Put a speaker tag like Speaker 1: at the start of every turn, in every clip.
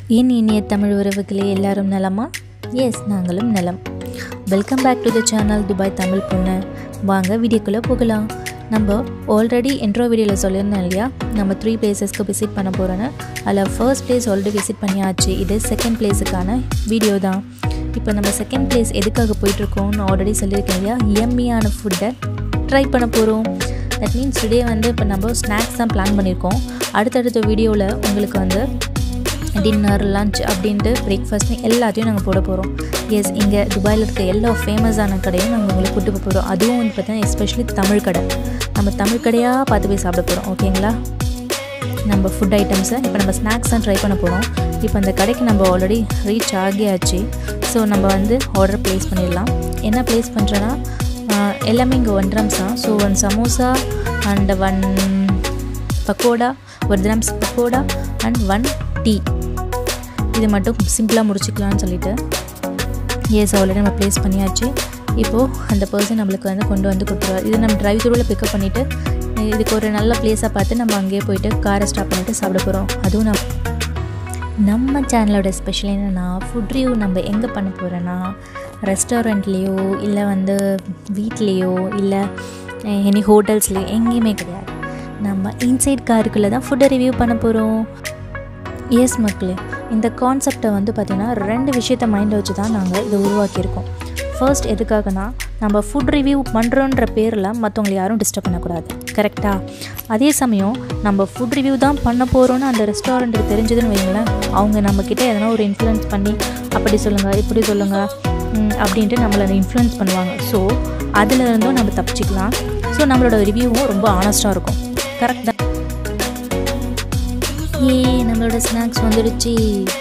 Speaker 1: என் இனிய தமிழ் உறவுகளே எல்லாரும் நலமா எஸ் நாங்களும் நலம் welcome back to the channel Dubai Tamil பொண்ணு வாங்க வீடியோக்குள்ளே போகலாம் நம்ம ஆல்ரெடி இன்ட்ரோ வீடியோவில் சொல்லியிருந்தோம் இல்லையா நம்ம த்ரீ பிளேசஸ்க்கு விசிட் பண்ண போகிறோன்னு அதில் ஃபர்ஸ்ட் பிளேஸ் ஆல்ரெடி விசிட் பண்ணியாச்சு இது செகண்ட் பிளேஸுக்கான வீடியோ தான் இப்போ நம்ம செகண்ட் பிளேஸ் எதுக்காக போயிட்டுருக்கோம்னு ஆல்ரெடி சொல்லியிருக்கேன் இல்லையா எம்மியான ஃபுட்டை ட்ரை பண்ண போகிறோம் தட் மீன்ஸ் டுடே வந்து இப்போ நம்ம ஸ்நாக்ஸ் தான் பிளான் பண்ணியிருக்கோம் அடுத்தடுத்த வீடியோவில் உங்களுக்கு வந்து டின்னர் லஞ்ச் அப்படின்ட்டு பிரேக்ஃபாஸ்ட்னு எல்லாத்தையும் நாங்கள் போட போகிறோம் எஸ் இங்கே துபாயில் இருக்க எல்லா ஃபேமஸான கடையும் நாங்கள் உங்களுக்கு கூட்டு போக போகிறோம் அதுவும் வந்து பார்த்தீங்கன்னா எஸ்பெஷலி தமிழ் கடை நம்ம தமிழ் கடையாக பார்த்து போய் சாப்பிட போகிறோம் ஓகேங்களா நம்ம ஃபுட் ஐட்டம்ஸை இப்போ நம்ம ஸ்நாக்ஸ் தான் ட்ரை பண்ண போகிறோம் இப்போ அந்த கடைக்கு நம்ம ஆல்ரெடி ரீச் ஆகியாச்சு ஸோ நம்ம வந்து ஆர்டர் ப்ளேஸ் பண்ணிடலாம் என்ன ப்ளேஸ் பண்ணுறேன்னா எல்லாமே இங்கே ஒன் ட்ரம்ஸ் தான் so one samosa and one pakoda ஒரு dirhams pakoda and one tea இது மட்டும் சிம்பிளாக முடிச்சுக்கலாம்னு சொல்லிட்டு எஸ் ஆல்ரெடி நம்ம ப்ளேஸ் பண்ணியாச்சு இப்போது அந்த பர்சன் நம்மளுக்கு வந்து கொண்டு வந்து கொடுத்துருவார் இது நம்ம டிரைவ் த்ரூவில் பிக்கப் பண்ணிவிட்டு இதுக்கு ஒரு நல்ல பிளேஸாக பார்த்து நம்ம அங்கேயே போயிட்டு காரை ஸ்டாப் பண்ணிவிட்டு சாப்பிட போகிறோம் அதுவும் நம்ம நம்ம சேனலோட ஸ்பெஷல் என்னென்னா ஃபுட் ரிவ்யூ நம்ம எங்கே பண்ண போகிறோன்னா ரெஸ்டாரண்ட்லேயோ இல்லை வந்து வீட்லேயோ இல்லை எனி ஹோட்டல்ஸ்லேயோ எங்கேயுமே கிடையாது நம்ம இன்சைட் காருக்குள்ளே தான் ஃபுட்டை ரிவ்யூ பண்ண போகிறோம் எஸ் மக்களே இந்த கான்செப்டை வந்து பார்த்திங்கன்னா ரெண்டு விஷயத்த மைண்டில் வச்சு தான் நாங்கள் இதை உருவாக்கியிருக்கோம் ஃபர்ஸ்ட் எதுக்காகனா நம்ம ஃபுட் ரிவ்யூ பண்ணுறோன்ற பேரில் மற்றவங்களை யாரும் டிஸ்டர்ப் பண்ணக்கூடாது கரெக்டாக அதே சமயம் நம்ம ஃபுட் ரிவ்யூ தான் பண்ண போகிறோன்னு அந்த ரெஸ்டாரண்ட்டுக்கு தெரிஞ்சதுன்னு வைங்களேன் அவங்க நம்மக்கிட்ட எதனா ஒரு இன்ஃப்ளூயன்ஸ் பண்ணி அப்படி சொல்லுங்கள் இப்படி சொல்லுங்கள் அப்படின்ட்டு நம்மளை இன்ஃப்ளூயன்ஸ் பண்ணுவாங்க ஸோ அதில் இருந்தும் நம்ம தப்பிச்சிக்கலாம் ஸோ நம்மளோட ரிவ்யூவும் ரொம்ப ஆனஸ்ட்டாக இருக்கும் கரெக்ட் தான் ஏ நம்மளோட ஸ்நாக்ஸ் வந்துடுச்சு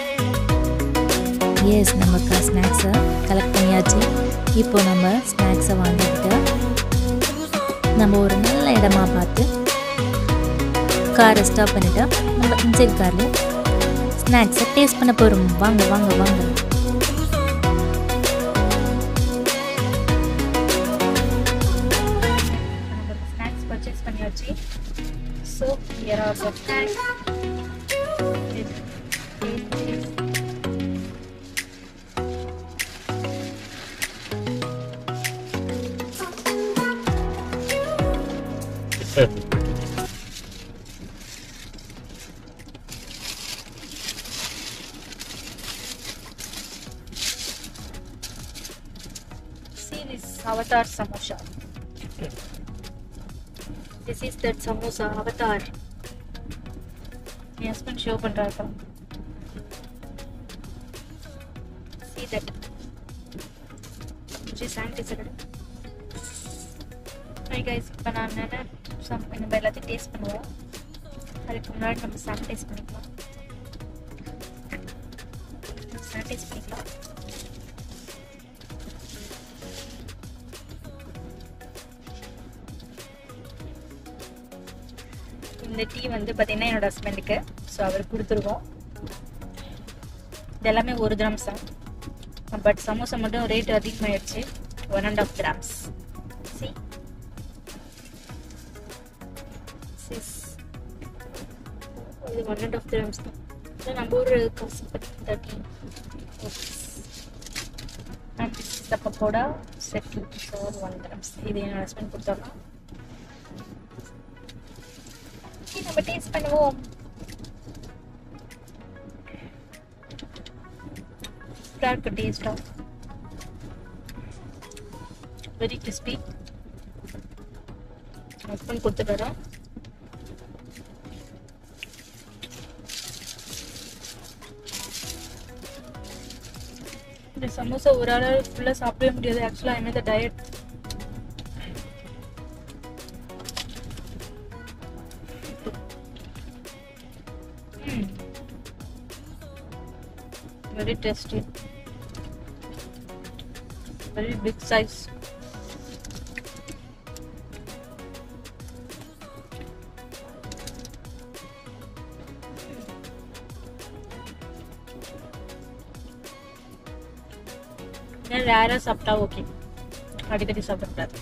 Speaker 1: எஸ் நம்ம ஸ்நாக்ஸை கலெக்ட் பண்ணியாச்சு இப்போ நம்ம ஸ்நாக்ஸை வாங்கிக்கிட்டு நம்ம ஒரு நல்ல இடமா பார்த்து காரை ஸ்டாப் பண்ணிவிட்டு நம்ம இன்சைட் காரில் ஸ்நாக்ஸை டேஸ்ட் பண்ண போகிறோம் வாங்க வாங்க வாங்க ஸ்நாக்ஸ் பர்ச்சேஸ் பண்ணியாச்சு so here are the snacks See this avatar samosa. This is that samosa avatar. என் ஹஸ்பண்ட் ஷோ பண்ணுறாரு சி தட் ஜி சானிடைசர் ஹை கைஸ் இப்போ நான் என்னென்ன சம் நம்ம எல்லாத்தையும் டேஸ்ட் பண்ணுவோம் அதுக்கு முன்னாடி நம்ம சானிடைஸ் பண்ணிக்கலாம் சானிடைஸ் பண்ணிக்கலாம் இந்த டீ வந்து பார்த்தீங்கன்னா என்னோட ஹஸ்பண்டுக்கு ஸோ அவர் கொடுத்துருவோம் இது எல்லாமே ஒரு கிராம்ஸ் தான் பட் சமோசா மட்டும் ரேட் அதிகமாகிடுச்சு one and half dirhams see this இது ஒன் அண்ட் ஆஃப் கிராம்ஸ் தான் ஸோ நம்ம ஒரு காசு பற்றி thirty and this is the pakoda set so one dirhams இது என்னோட ஹஸ்பண்ட் கொடுத்துடலாம் நம்ம டேஸ்ட் பண்ணுவோம் இருக்கு டேஸ்டா வெரி கிறிஸ்பி ஹஸ்பண்ட் கொடுத்துட்டு இந்த சமோசா ஒரு ஆள் ஃபுல்லாக சாப்பிடவே முடியாது ஆக்சுவலாக என்ன diet very tasty very big size ரேராக சாப்பிட்டா ஓகே அடிக்கடி சாப்பிடக்கூடாது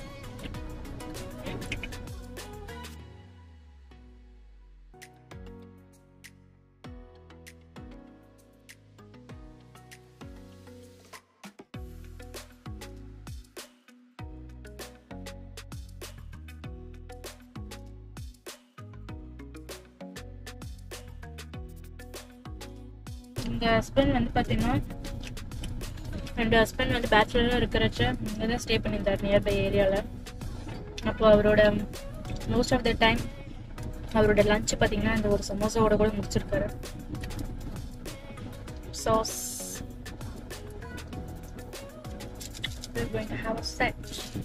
Speaker 2: எங்கள் ஹஸ்பண்ட் வந்து பார்த்தீங்கன்னா ரெண்டு ஹஸ்பண்ட் வந்து பேச்சுலராக இருக்கிறச்ச இங்கே தான் ஸ்டே பண்ணியிருந்தார் நியர்பை ஏரியாவில் அப்போ அவரோட மோஸ்ட் ஆஃப் த டைம் அவரோட லஞ்ச் பார்த்தீங்கன்னா இந்த ஒரு சமோசாவோட கூட முடிச்சிருக்காரு sauce We're going to have a set.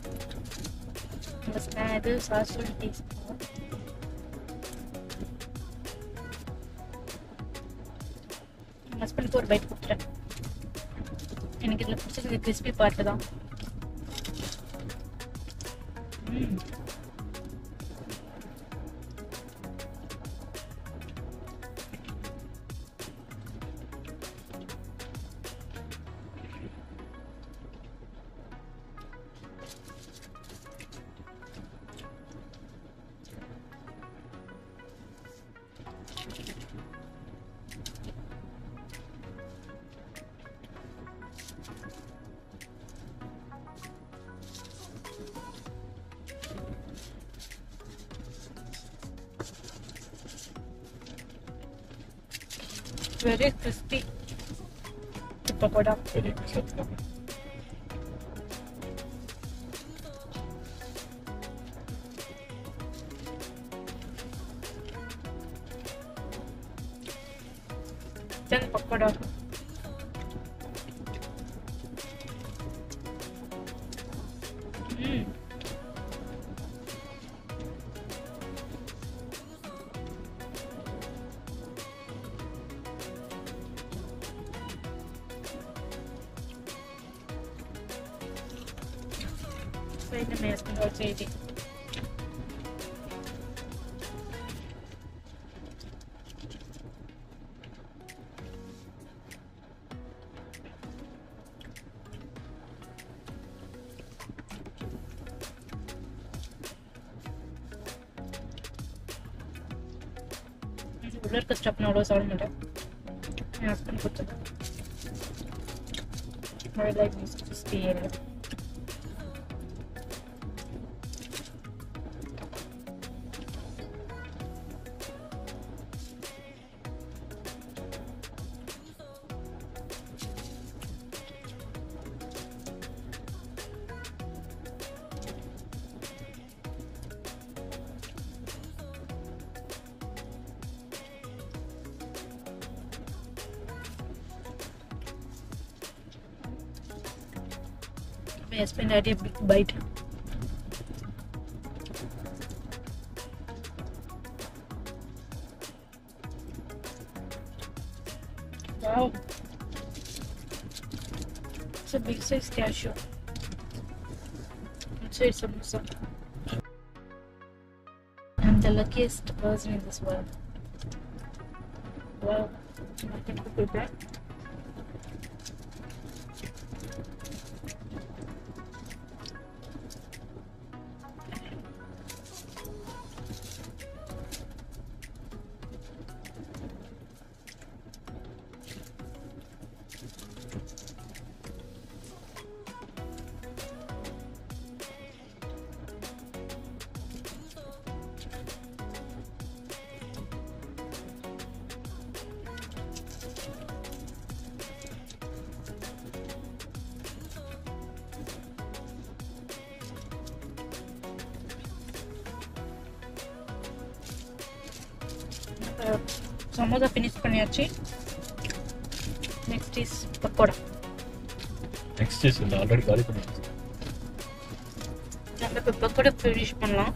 Speaker 2: இந்த ஸ்னா இது சாஸ் டேஸ்ட் ஹஸ்பண்டுக்கு ஒரு பைட் கொடுத்துட்டேன் எனக்கு இதில் பிடிச்சது கிறிஸ்பி பார்ட்டு தான் ம். very crispy pakoda.
Speaker 3: Very acceptable.
Speaker 2: Then pakoda. Mm. Wait a minute, I'm going to eat it. உள்ள இருக்க ஸ்டப் நான் அவ்வளோ சாப்பிட மாட்டேன் என் ஹஸ்பண்ட் கொடுத்தது I like this crispy area. My husband had a big bite. Wow. It's a big size cashew. It's a samosa. I'm the luckiest person in this world. Wow. Nothing to prepare. Samosa finish பண்ணியாச்சு next is pakoda
Speaker 3: next is இல்லை already காலி பண்ணிடுச்சு
Speaker 2: நம்ம இப்போ pakoda finish பண்ணலாம்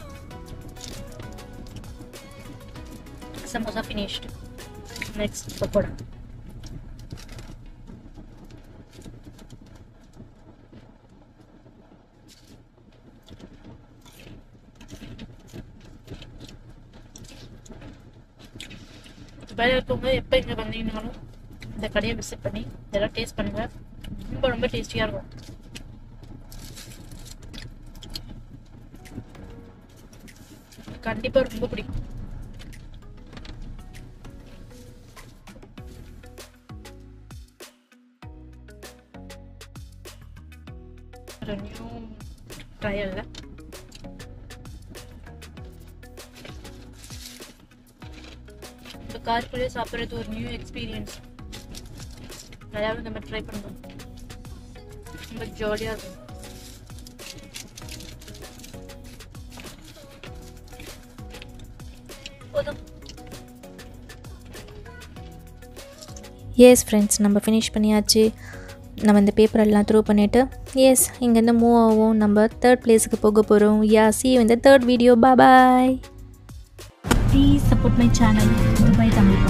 Speaker 2: samosa finished next pakoda துபாயில் இருக்கும்போது எப்போ இங்கே வந்தீங்கனாலும் இந்த கடையை விசிட் பண்ணி இதெல்லாம் டேஸ்ட் பண்ணுங்க ரொம்ப ரொம்ப டேஸ்டியாக இருக்கும் கண்டிப்பாக ரொம்ப பிடிக்கும் ஒரு நியூ ட்ரையல்ல இந்த காருக்குள்ளேயே சாப்பிட்றது ஒரு நியூ எக்ஸ்பீரியன்ஸ் எல்லாரும் இந்த மாதிரி ட்ரை பண்ணுவோம் ரொம்ப ஜாலியாக இருக்கும் போதும்
Speaker 1: எஸ் ஃப்ரெண்ட்ஸ் நம்ம ஃபினிஷ் பண்ணியாச்சு நம்ம இந்த பேப்பர் எல்லாம் த்ரூ பண்ணிவிட்டு எஸ் இங்கேருந்து மூவ் ஆகும் நம்ம தேர்ட் பிளேஸுக்கு போக போகிறோம் யா சி இந்த third video bye please support my channel Dubai Tamil